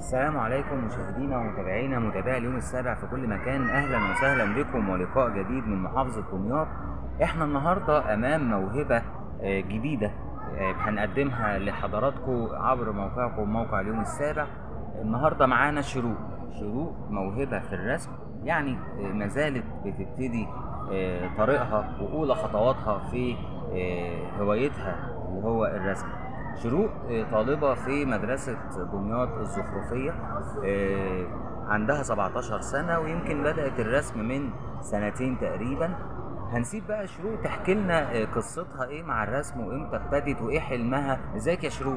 السلام عليكم مشاهدينا ومتابعينا متابعي اليوم السابع في كل مكان اهلا وسهلا بكم ولقاء جديد من محافظة دمياط احنا النهاردة امام موهبة آه، جديدة آه، هنقدمها لحضراتكم عبر موقعكم موقع اليوم السابع النهاردة معانا شروق شروق موهبة في الرسم يعني آه، ما زالت بتبتدي آه، طريقها واولى خطواتها في آه، هوايتها اللي هو الرسم شروق آه، طالبة في مدرسة دمياط الزخرفية آه، عندها 17 سنة ويمكن بدأت الرسم من سنتين تقريبا هنسيب بقى شروق تحكي لنا آه، قصتها ايه مع الرسم وامتى ابتدت وايه حلمها ازيك يا شروق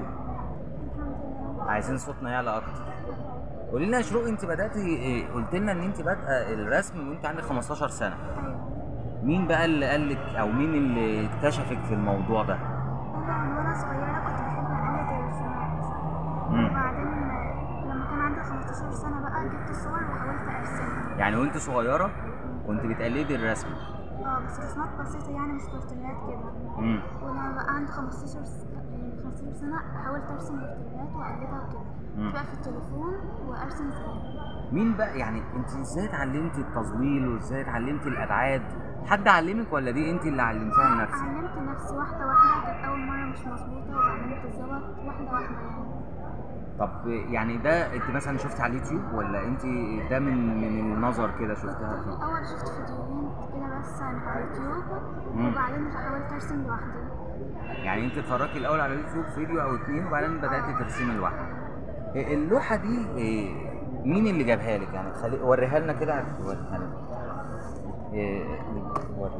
عايزين صوتنا يعلى اكتر قولي لنا يا شروق انت بداتي آه، قلت لنا ان انت بادئه الرسم وانت عندك 15 سنه مين بقى اللي قال لك او مين اللي اكتشفك في الموضوع ده أنا من وأنا صغيرة كنت بحب أقلد الرسومات مم. وبعدين لما كان عندي 15 سنة بقى جبت صور وحاولت أرسمها يعني وانت صغيره كنت بتقلدي الرسم اه بس رسومات بسيطة يعني مش بورتريهات كده امم ولما بقى عندي 15 س- آه، 15 سنة حاولت أرسم بورتريهات وأقلدها وكده مم. بقى في التليفون وأرسم زيها مين بقى يعني انت ازاي اتعلمتي التظليل وازاي اتعلمتي الابعاد حد علمك ولا دي انت اللي علمتيها لنفسك علمت نفسي واحدة واحدة كانت أول مرة مش مظبوطة وبعدين اتظبط واحدة واحدة يعني طب يعني ده انت مثلا شفتي على اليوتيوب ولا انت ده من من النظر كده شفتها في فيه الأول شفت فيديوهين كده بس عن على اليوتيوب مم. وبعدين حاولت أرسم لوحدي يعني انت اتفرجتي الاول على اليوتيوب فيديو او اتنين وبعدين بداتي ترسمي لوحدك إيه اللوحه دي إيه مين اللي جابها لك يعني خلي وريها لنا كده وريها لنا إيه وري.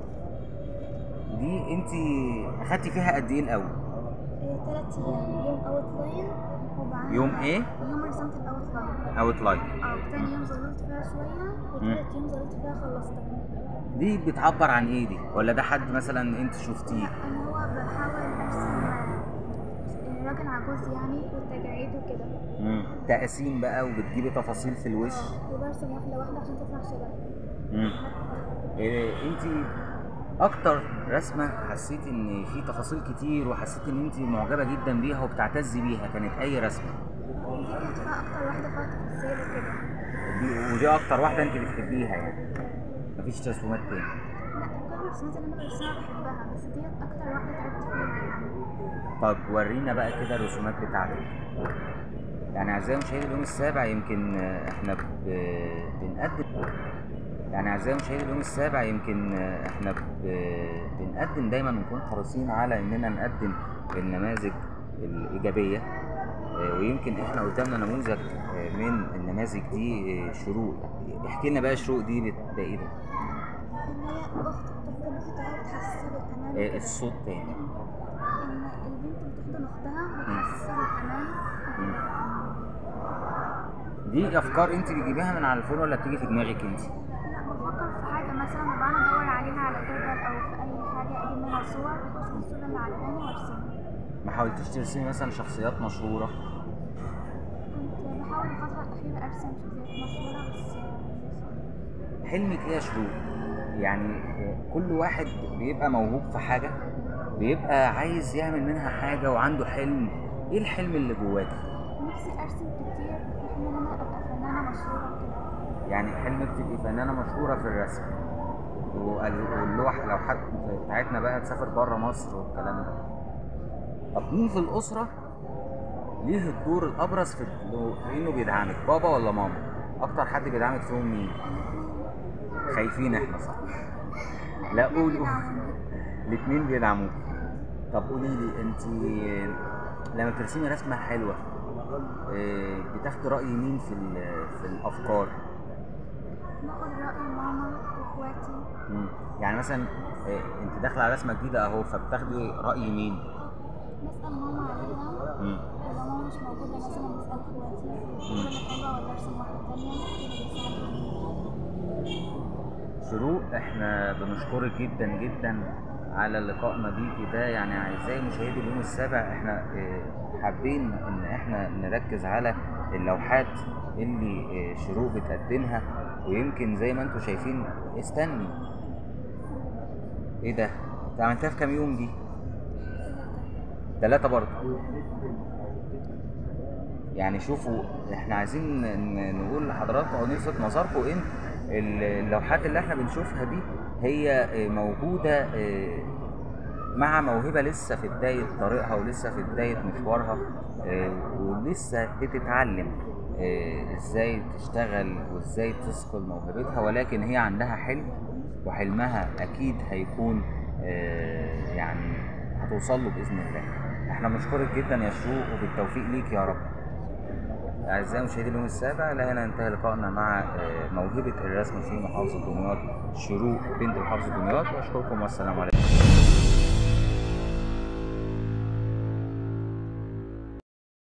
دي انت اخدتي فيها قد ايه الاول إيه، تلات أيام يوم أوت لاين وبعدين يوم إيه؟ يوم رسمت الأوت لاين اوت لاين اه تاني يوم ظللت فيها شوية وتالت يوم ظللت فيها خلصتها دي بتعبر عن ايه دي ولا ده حد مثلا انت شفتيه أنا هو بحاول أرسم آه، راجل عجوز يعني والتجاعيد وكده مم. تقاسيم بقى وبتجيبي تفاصيل في الوش اه وبرسم واحدة واحدة عشان تطلع شبه مم. إيه انت اكتر رسمه حسيت ان في تفاصيل كتير وحسيت ان انت معجبه جدا بيها وبتعتزي بيها كانت اي رسمه دي كانت فيها أكتر واحدة فيها تفاصيل وكده دي ودي اكتر واحده انت بتحبيها يعني مفيش رسومات تاني لا كل الرسومات اللي أنا برسمها بحبها بس ديت أكتر واحدة تعبت فيها يعني طب ورينا بقى كده الرسومات بتاعتك يعني اعزائي مشاهدي اليوم السابع يمكن آه، احنا ب- بنقدم يعني اعزائي مشاهدي اليوم السابع يمكن آه، احنا ب- بنقدم دايما ونكون حريصين على اننا نقدم النماذج الايجابيه آه، ويمكن احنا قدامنا نموذج آه، من النماذج دي آه، شروق احكي لنا بقى شروق دي بت- ده ايه ده؟ إن هي أخت بتفقد أختها وتحسسها بالأمان آه، وكده. الصوت تاني إن البنت بتحضن أختها وتحسسها بالأمان مم. دي افكار انت بتجيبيها من على الفون ولا بتيجي في دماغك انت؟ لا بفكر في حاجة مثلا أبقى أنا أدور عليها على جوجل أو في أي حاجة أجيب منها صور وأشوف الصورة اللي عجباني وأرسمها ما حاولتيش ترسمي مثلا شخصيات مشهوره كنت بحاول الفترة الأخيرة أرسم شخصيات مشهورة بس حلمك ايه يا شروق يعني كل واحد بيبقى موهوب في حاجه بيبقى عايز يعمل منها حاجه وعنده حلم ايه الحلم اللي جواك نفسي أرسم كتير بحلم إن أنا أبقى فنانة مشهورة وكده يعني حلمك تبقي فنانه مشهوره في الرسم وال- واللوح لو حد بتاعتنا بقى تسافر بره مصر والكلام ده طب مين في الاسره ليه الدور الابرز في في انه بيدعمك بابا ولا ماما اكتر حد بيدعمك فيهم مين خايفين احنا صح لا قول قول الاثنين بيدعموك طب قولي لي انت لما بترسمي رسمه حلوه آه، بتاخدي راي مين في ال- في الافكار باخد رأي ماما وإخواتي مم. يعني مثلا آه، انت داخله على رسمه جديده اهو فبتاخدي راي مين بسأل ماما عليها مم. ولو ماما مش موجودة مثلا بسأل إخواتي كل حلوة ولا أرسم واحدة تانية كده بيساعدوني شروق احنا بنشكرك جدا جدا على لقائنا بيكي ده يعني اعزائي مشاهدي اليوم السابع احنا اه، حابين ان احنا نركز على اللوحات اللي اه، شروق بتقدمها ويمكن زي ما انتم شايفين استني ايه ده انت عملتها في كام يوم دي ثلاثة برضه يعني شوفوا احنا عايزين ن- نقول لحضراتكم او نلفت نظركم ان ال- اللوحات اللي احنا بنشوفها دي هي آه، موجوده آه، مع موهبه لسه في بدايه طريقها ولسه في بدايه مشوارها آه، ولسه بتتعلم آه، ازاي تشتغل وازاي تثقل موهبتها ولكن هي عندها حلم وحلمها اكيد هيكون آه، يعني هتوصل له باذن الله احنا بنشكرك جدا يا شروق وبالتوفيق ليك يا رب أعزائي مشاهدي اليوم السابع لا هنا انتهى لقائنا مع آه، موهبة الرسم في محافظة دمياط شروق بنت محافظة دمياط وأشكركم والسلام عليكم